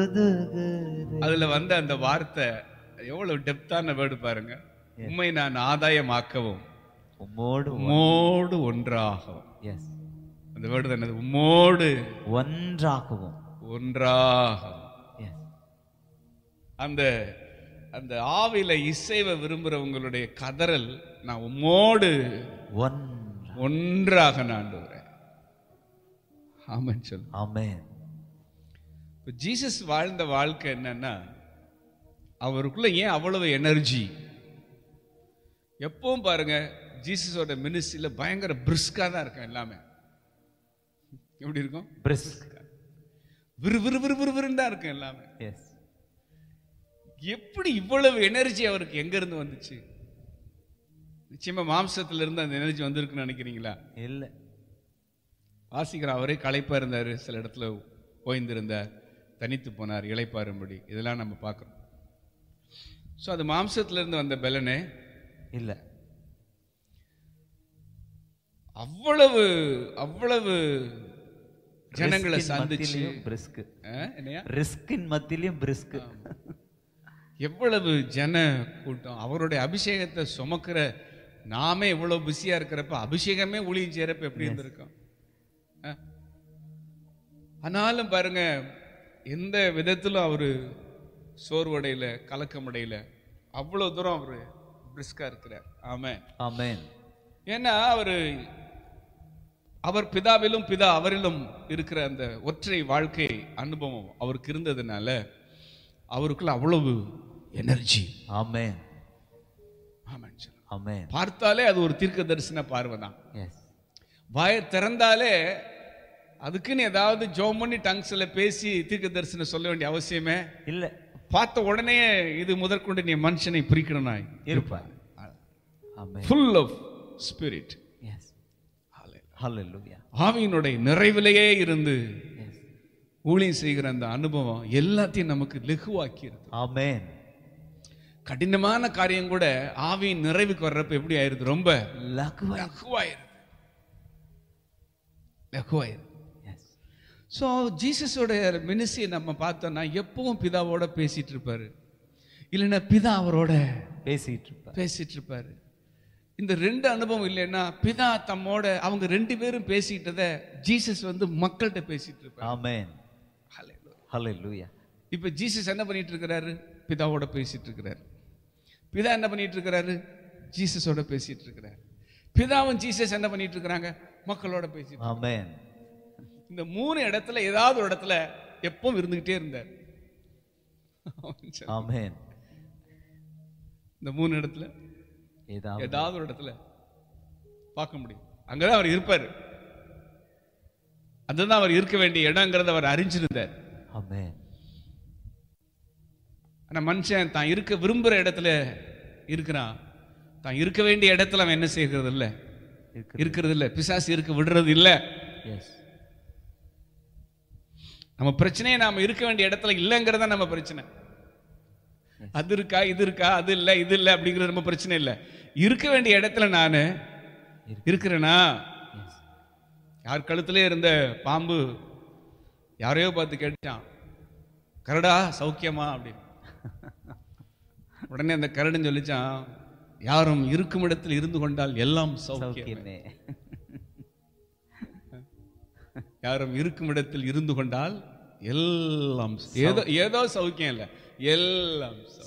அதுல வந்த அந்த வார்த்தை எவ்வளவு டெப்தான வேர்டு பாருங்க உண்மை நான் ஆதாயமாக்கவும் உம்மோடு உம்மோடு ஒன்றாகவும் எஸ் அந்த வேர்டு என்னது உம்மோடு ஒன்றாகவும் ஒன்றாகவும் எஸ் அந்த அந்த ஆவில இசைவை விரும்புறவங்களுடைய கதறல் நான் உம்மோடு ஒன்றா ஒன்றாக நான் ஆமான்னு சொல்லு ஆமென் இப்போ ஜீசஸ் வாழ்ந்த வாழ்க்கை என்னன்னா அவருக்குள்ள ஏன் அவ்வளவு எனர்ஜி எப்பவும் பாருங்க ஜீசஸோட மினிஸ்ட்ரியில பயங்கர பிரிஸ்கா தான் இருக்கும் எல்லாமே எப்படி இருக்கும் பிரிஸ்க் விறு விறு விறு விறுவிறுன்னு தான் இருக்கும் எல்லாமே எஸ் எப்படி இவ்வளவு எனர்ஜி அவருக்கு எங்க இருந்து வந்துச்சு நிச்சயமா மாம்சத்துல இருந்து அந்த எனர்ஜி வந்திருக்குன்னு நினைக்கிறீங்களா இல்ல வாசிக்கிற அவரே களைப்பா இருந்தார் சில இடத்துல ஓய்ந்திருந்தார் தனித்து போனார் இளைப்பாரும்படி இதெல்லாம் நம்ம பார்க்குறோம் ஸோ அது மாம்சத்துல இருந்து வந்த பலனே இல்ல அவ்வளவு அவ்வளவு ஜனங்களை சந்திச்சு பிரிஸ்க் ஆ, என்னையா ரிஸ்கின் மத்தியிலையும் பிரிஸ்க் எவ்வளவு ஜன கூட்டம் அவருடைய அபிஷேகத்தை சுமக்கிற நாமே இவ்வளவு பிஸியா இருக்கிறப்ப அபிஷேகமே ஊழியம் செய்யறப்ப எப்படி இருந்திருக்கும் ஆ? ஆனாலும் பாருங்க எந்த விதத்திலும் அவரு சோர்வடையில கலக்கமடையில அவ்வளவு தூரம் அவரு பிரிஸ்கா இருக்கிறார் ஆமே ஆமென் ஏன்னா அவரு அவர் பிதாவிலும் பிதா அவரிலும் இருக்கிற அந்த ஒற்றை வாழ்க்கை அனுபவம் அவருக்கு இருந்ததுனால அவருக்குள்ள அவ்வளவு எனர்ஜி ஆமென் ஆமாம் சொல்லுங்க. ஆமென் பார்த்தாலே அது ஒரு தீர்க்க தரிசன பார்வை தான் எஸ் வாயை திறந்தாலே அதுக்குன்னு ஏதாவது ஜோம் பண்ணி டங்ஸ்ல பேசி தீர்க்க தரிசனம் சொல்ல வேண்டிய அவசியமே இல்ல பார்த்த உடனே இது முதற்கொண்டு நீ மனுஷனை பிரிக்கணும்னாய் இருப்பார் amen full of spirit yes ஹalleluya ஆவியினுடைய நிறைவிலேயே இருந்து எஸ் ஊழியம் செய்கிற அந்த அனுபவம் எல்லாத்தையும் நமக்கு லெகுவாக்கிடுது ஆமென் கடினமான காரியம் கூட ஆவியின் நிறைவுக்கு வர்றப்ப எப்படி ஆயிருது ரொம்ப லகுவா லகுவாயிருது லகுவாயிருது எஸ் ஸோ ஜீசஸோட மினிஸ்ட்ரியை நம்ம பார்த்தோம்னா எப்பவும் பிதாவோட பேசிட்டு இருப்பாரு இல்லைன்னா பிதா அவரோட பேசிட்டு இருப்பார் பேசிட்டு இருப்பாரு இந்த ரெண்டு அனுபவம் இல்லைன்னா பிதா தம்மோட அவங்க ரெண்டு பேரும் பேசிக்கிட்டத ஜீசஸ் வந்து மக்கள்கிட்ட பேசிட்டு இருப்பாரு ஆமென் Hallelujah. ஹalleluya இப்ப ஜீசஸ் என்ன பண்ணிட்டு இருக்கிறாரு பிதாவோட பேசிட்டு இருக்கிறாரு பிதா என்ன பண்ணிட்டு இருக்கிறாரு ஜீசஸோட பேசிட்டு இருக்கிறாரு பிதாவும் ஜீசஸ் என்ன பண்ணிட்டு இருக்கிறாங்க மக்களோட பேசிட்டு ஆமென் இந்த மூணு இடத்துல ஏதாவது ஒரு இடத்துல எப்பவும் இருந்துகிட்டே இருந்தார் ஆமென் இந்த மூணு இடத்துல ஏதாவது ஏதாவது ஒரு இடத்துல பார்க்க முடியும் அங்கதான் அவர் இருப்பாரு அதுதான் அவர் இருக்க வேண்டிய இடங்கிறத அவர் அறிஞ்சிருந்தார் ஆமென் ஆனா மனுஷன் தான் இருக்க விரும்புற இடத்துல இருக்கிறான் தான் இருக்க வேண்டிய இடத்துல அவன் என்ன செய்கிறது இல்ல இருக்கு இருக்கிறது இல்ல பிசாசு இருக்க விடுறது இல்ல எஸ் நம்ம பிரச்சனையே நாம இருக்க வேண்டிய இடத்துல இல்லைங்கிறத நம்ம பிரச்சனை அது இருக்கா இது இருக்கா அது இல்ல இது இல்ல அப்படிங்கிறது நம்ம பிரச்சனை இல்ல இருக்க வேண்டிய இடத்துல நானு இருக்கிறேனா எஸ் யார் கழுத்திலே இருந்த பாம்பு யாரையோ பார்த்து கேட்டான் கரடா சௌக்கியமா அப்படின்னு உடனே அந்த கரடுன்னு சொல்லிச்சான் யாரும் இருக்கும் இடத்தில் இருந்து கொண்டால் எல்லாம் சௌக்கியம் சௌக்கியமே யாரும் இருக்கும் இடத்தில் இருந்து கொண்டால் எல்லாம் ஏதோ ஏதோ சௌக்கியம் இல்லை எல்லாம்